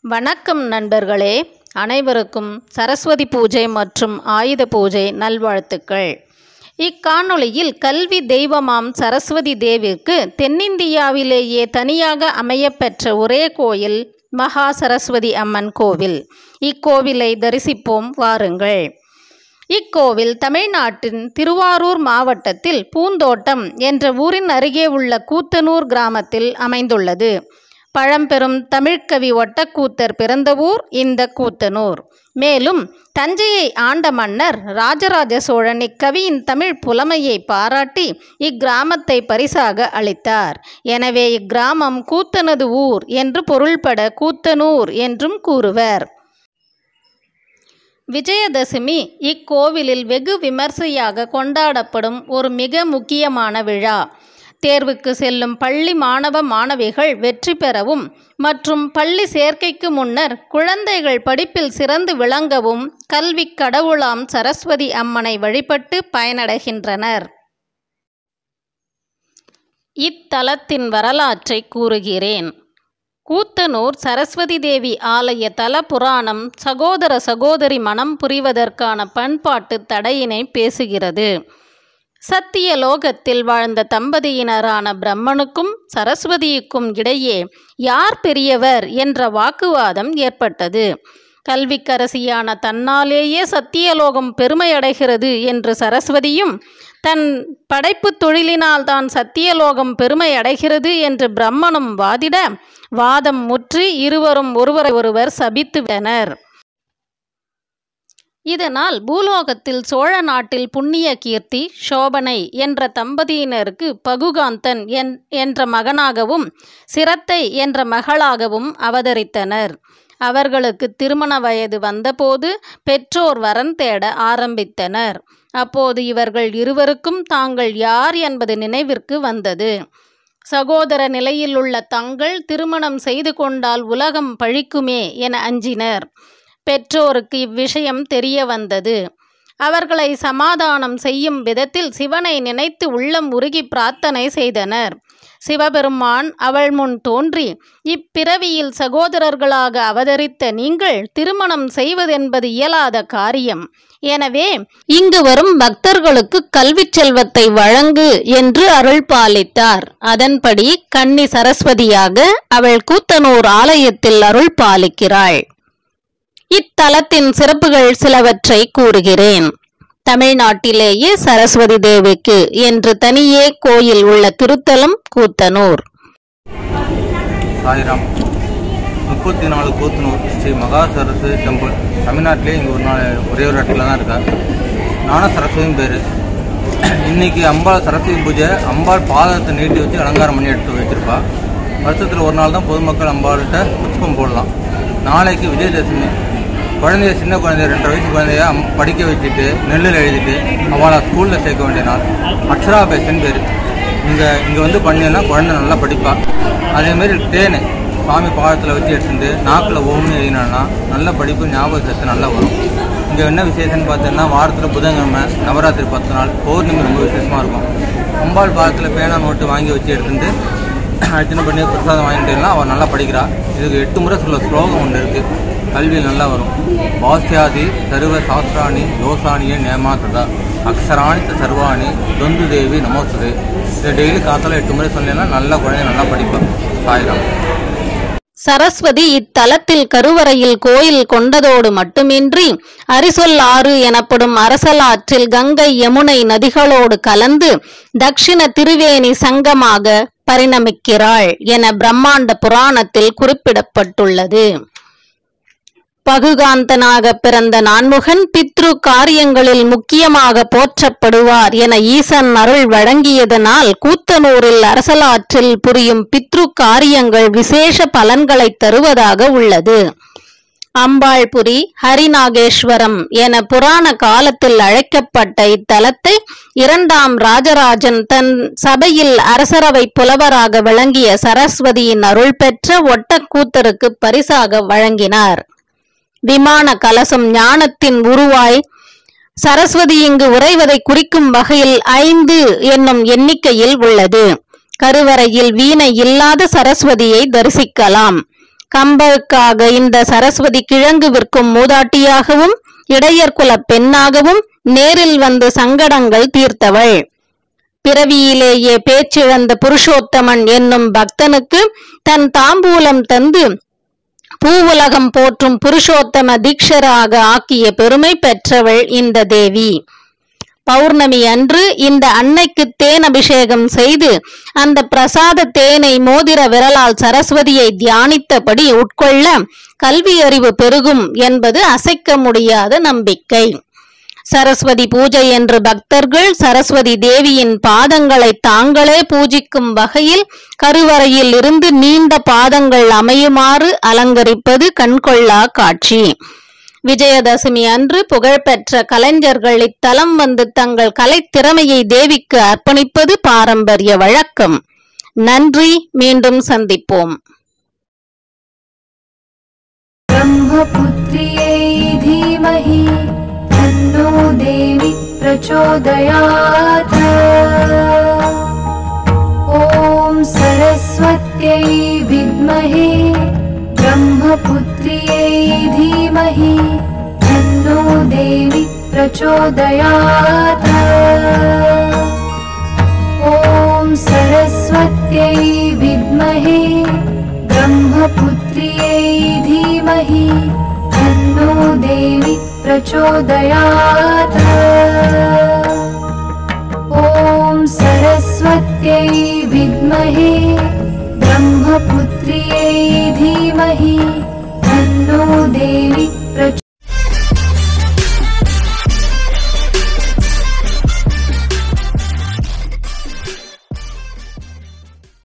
வணக்கம் நண்பர்களே அனைவருக்கும் சரஸ்வதி பூஜை மற்றும் ஆயுத பூஜை நல்வாழ்த்துக்கள் இக்காணொளியில் கல்வி தெய்வமாம் சரஸ்வதி தேவிக்கு தென்னிந்தியாவிலேயே தனியாக அமையப்பெற்ற ஒரே கோயில் மகா சரஸ்வதி அம்மன் கோவில் இக்கோவிலை தரிசிப்போம் வாருங்கள் இக்கோவில் தமிழ்நாட்டின் திருவாரூர் மாவட்டத்தில் பூந்தோட்டம் என்ற ஊரின் அருகே உள்ள கூத்தனூர் கிராமத்தில் அமைந்துள்ளது பழம்பெரும் தமிழ்க்கவி ஒட்டக்கூத்தர் பிறந்த ஊர் இந்த கூத்தனூர் மேலும் தஞ்சையை ஆண்ட மன்னர் ராஜராஜ சோழன் இக்கவியின் தமிழ் புலமையை பாராட்டி இக்கிராமத்தை பரிசாக அளித்தார் எனவே இக்கிராமம் கூத்தனது ஊர் என்று பொருள்பட கூத்தனூர் என்றும் கூறுவர் விஜயதசமி இக்கோவிலில் வெகு விமர்சையாக கொண்டாடப்படும் ஒரு மிக முக்கியமான விழா தேர்வுக்கு செல்லும் பள்ளி மாணவ மாணவிகள் வெற்றி பெறவும் மற்றும் பள்ளி சேர்க்கைக்கு முன்னர் குழந்தைகள் படிப்பில் சிறந்து விளங்கவும் கல்வி கடவுளாம் சரஸ்வதி அம்மனை வழிபட்டு பயனடைகின்றனர் இத்தலத்தின் வரலாற்றை கூறுகிறேன் கூத்தனூர் சரஸ்வதி தேவி ஆலய தல புராணம் சகோதர சகோதரி மனம் புரிவதற்கான பண்பாட்டு தடையினை பேசுகிறது சத்திய லோகத்தில் வாழ்ந்த தம்பதியினரான பிரம்மனுக்கும் சரஸ்வதியுக்கும் இடையே யார் பெரியவர் என்ற வாக்குவாதம் ஏற்பட்டது கல்விக்கரசியான தன்னாலேயே சத்தியலோகம் பெருமையடைகிறது என்று சரஸ்வதியும் தன் படைப்பு தொழிலினால் தான் சத்தியலோகம் பெருமை அடைகிறது என்று பிரம்மனும் வாதிட வாதம் முற்றி இருவரும் ஒருவரை ஒருவர் சபித்துவிட்டனர் இதனால் பூலோகத்தில் சோழ நாட்டில் புண்ணிய கீர்த்தி சோபனை என்ற தம்பதியினருக்கு பகுகாந்தன் என் என்ற மகனாகவும் சிரத்தை என்ற மகளாகவும் அவதரித்தனர் அவர்களுக்கு திருமண வயது வந்தபோது பெற்றோர் வரன் தேட ஆரம்பித்தனர் அப்போது இவர்கள் இருவருக்கும் தாங்கள் யார் என்பது நினைவிற்கு வந்தது சகோதர நிலையில் உள்ள தங்கள் திருமணம் செய்து கொண்டால் உலகம் பழிக்குமே என அஞ்சினர் பெற்றோருக்கு இவ்விஷயம் தெரிய வந்தது அவர்களை சமாதானம் செய்யும் விதத்தில் சிவனை நினைத்து உள்ளம் உருகி பிரார்த்தனை செய்தனர் சிவபெருமான் அவள் முன் தோன்றி இப்பிறவியில் சகோதரர்களாக அவதரித்த நீங்கள் திருமணம் செய்வதென்பது இயலாத காரியம் எனவே இங்கு வரும் பக்தர்களுக்கு கல்வி செல்வத்தை வழங்கு என்று அருள் பாலித்தார் அதன்படி கன்னி சரஸ்வதியாக அவள் கூத்தனூர் ஆலயத்தில் அருள் பாலிக்கிறாள் இத்தலத்தின் சிறப்புகள் சிலவற்றை கூறுகிறேன் தமிழ்நாட்டிலேயே சரஸ்வதி தேவிக்கு என்று தனியே கோயில் உள்ள திருத்தலம் கூத்தனூர் சாய்ராம் முப்பத்தி நாலு கூத்தனூர் ஸ்ரீ மகா சரஸ்வதி டெம்பிள் தமிழ்நாட்டிலே இங்கே ஒரு நாள் ஒரே ஒரு இடத்துல தான் இருக்கா நானும் சரஸ்வதியும் பேர் இன்னைக்கு அம்பாள் சரஸ்வதி பூஜை அம்பாள் பாதத்தை நீட்டி வச்சு அலங்காரம் பண்ணி எடுத்து வச்சிருப்பா வருஷத்தில் ஒரு நாள் தான் பொதுமக்கள் அம்பாள்கிட்ட புஷ்பம் போடலாம் நாளைக்கு விஜயதசமி குழந்தைய சின்ன குழந்தைய ரெண்டரை வயசு குழந்தைய அம் படிக்க வச்சுட்டு நெல்லில் எழுதிட்டு அவளை ஸ்கூலில் சேர்க்க வேண்டிய நாள் அக்ஷராபேசன் பேர் இங்கே இங்கே வந்து பண்ணீங்கன்னா குழந்தை நல்லா படிப்பா அதேமாரி தேன் சுவாமி பாதத்தில் வச்சு எடுத்துட்டு நாக்கில் ஓம்னு எழுதினான்னா நல்ல படிப்பு ஞாபக சக்தி நல்லா வரும் இங்கே என்ன விசேஷம்னு பார்த்தீங்கன்னா வாரத்தில் புதன்கிழமை நவராத்திரி பத்து நாள் பௌர்ணமி ரொம்ப விசேஷமாக இருக்கும் அம்பாள் பாதத்தில் பேனா நோட்டு வாங்கி வச்சு எடுத்துட்டு அர்ச்சனை பண்ணி பிரசாதம் வாங்கிட்டேன்னா அவள் நல்லா படிக்கிறா இதுக்கு எட்டு முறை சொல்ல ஸ்லோகம் ஒன்று இருக்குது கல்வியில் நல்லா வரும் பாஸ்யாதி சர்வ சாஸ்திராணி யோசானியே நேமாத்ததா அக்ஷராணி ச சர்வாணி தொந்து தேவி நமோஸ்தது இதை டெய்லி காத்தால எட்டு முறை சொன்னேன்னா நல்லா குழந்தை நல்லா படிப்பேன் சாயிரம் சரஸ்வதி இத்தலத்தில் கருவறையில் கோயில் கொண்டதோடு மட்டுமின்றி அரிசொல் ஆறு எனப்படும் அரசலாற்றில் கங்கை யமுனை நதிகளோடு கலந்து தக்ஷிண திருவேணி சங்கமாக பரிணமிக்கிறாள் என பிரம்மாண்ட புராணத்தில் குறிப்பிடப்பட்டுள்ளது பகுகாந்தனாக பிறந்த நான்முகன் பித்ரு காரியங்களில் முக்கியமாக போற்றப்படுவார் என ஈசன் அருள் வழங்கியதனால் கூத்தனூரில் அரசலாற்றில் புரியும் பித்ரு காரியங்கள் விசேஷ பலன்களை தருவதாக உள்ளது அம்பாள்புரி ஹரிநாகேஸ்வரம் என புராண காலத்தில் அழைக்கப்பட்ட இத்தலத்தை இரண்டாம் ராஜராஜன் தன் சபையில் அரசரவை புலவராக விளங்கிய சரஸ்வதியின் அருள் பெற்ற ஒட்டக்கூத்தருக்கு பரிசாக வழங்கினார் விமான கலசம் ஞானத்தின் உருவாய் சரஸ்வதி இங்கு உறைவதை குறிக்கும் வகையில் ஐந்து என்னும் எண்ணிக்கையில் உள்ளது கருவறையில் வீணை இல்லாத சரஸ்வதியை தரிசிக்கலாம் கம்பருக்காக இந்த சரஸ்வதி கிழங்கு விற்கும் மூதாட்டியாகவும் இடையர் குல பெண்ணாகவும் நேரில் வந்து சங்கடங்கள் தீர்த்தவள் பிறவியிலேயே பேச்சிழந்த புருஷோத்தமன் என்னும் பக்தனுக்கு தன் தாம்பூலம் தந்து பூவுலகம் போற்றும் புருஷோத்தம தீக்ஷராக ஆக்கிய பெருமை பெற்றவள் இந்த தேவி பௌர்ணமி அன்று இந்த அன்னைக்கு தேன் அபிஷேகம் செய்து அந்த பிரசாத தேனை மோதிர விரலால் சரஸ்வதியை தியானித்தபடி உட்கொள்ள கல்வி அறிவு பெருகும் என்பது அசைக்க முடியாத நம்பிக்கை சரஸ்வதி பூஜை என்று பக்தர்கள் சரஸ்வதி தேவியின் பாதங்களை தாங்களே பூஜிக்கும் வகையில் கருவறையில் இருந்து நீண்ட பாதங்கள் அமையுமாறு அலங்கரிப்பது கண்கொள்ளா காட்சி விஜயதசமி அன்று புகழ்பெற்ற கலைஞர்கள் இத்தலம் வந்து தங்கள் கலைத்திறமையை தேவிக்கு அர்ப்பணிப்பது பாரம்பரிய வழக்கம் நன்றி மீண்டும் சந்திப்போம் ब्रह्मपुत्र्यै धीमहि तन्नो देवि प्रचोदयात् ॐ सरस्वत्यै विद्महे ब्रह्मपुत्र्यै धीमहि तन्नो देवि प्रचोदयात् ॐ सरस्वत्यै विद्महे ब्रह्मपुत्र्यै धीमहि तन्नो देवि प्रचोदयात् ॐ सरस्वत्यै विद्महे ब्रह्मपुत्र्यै धीमहि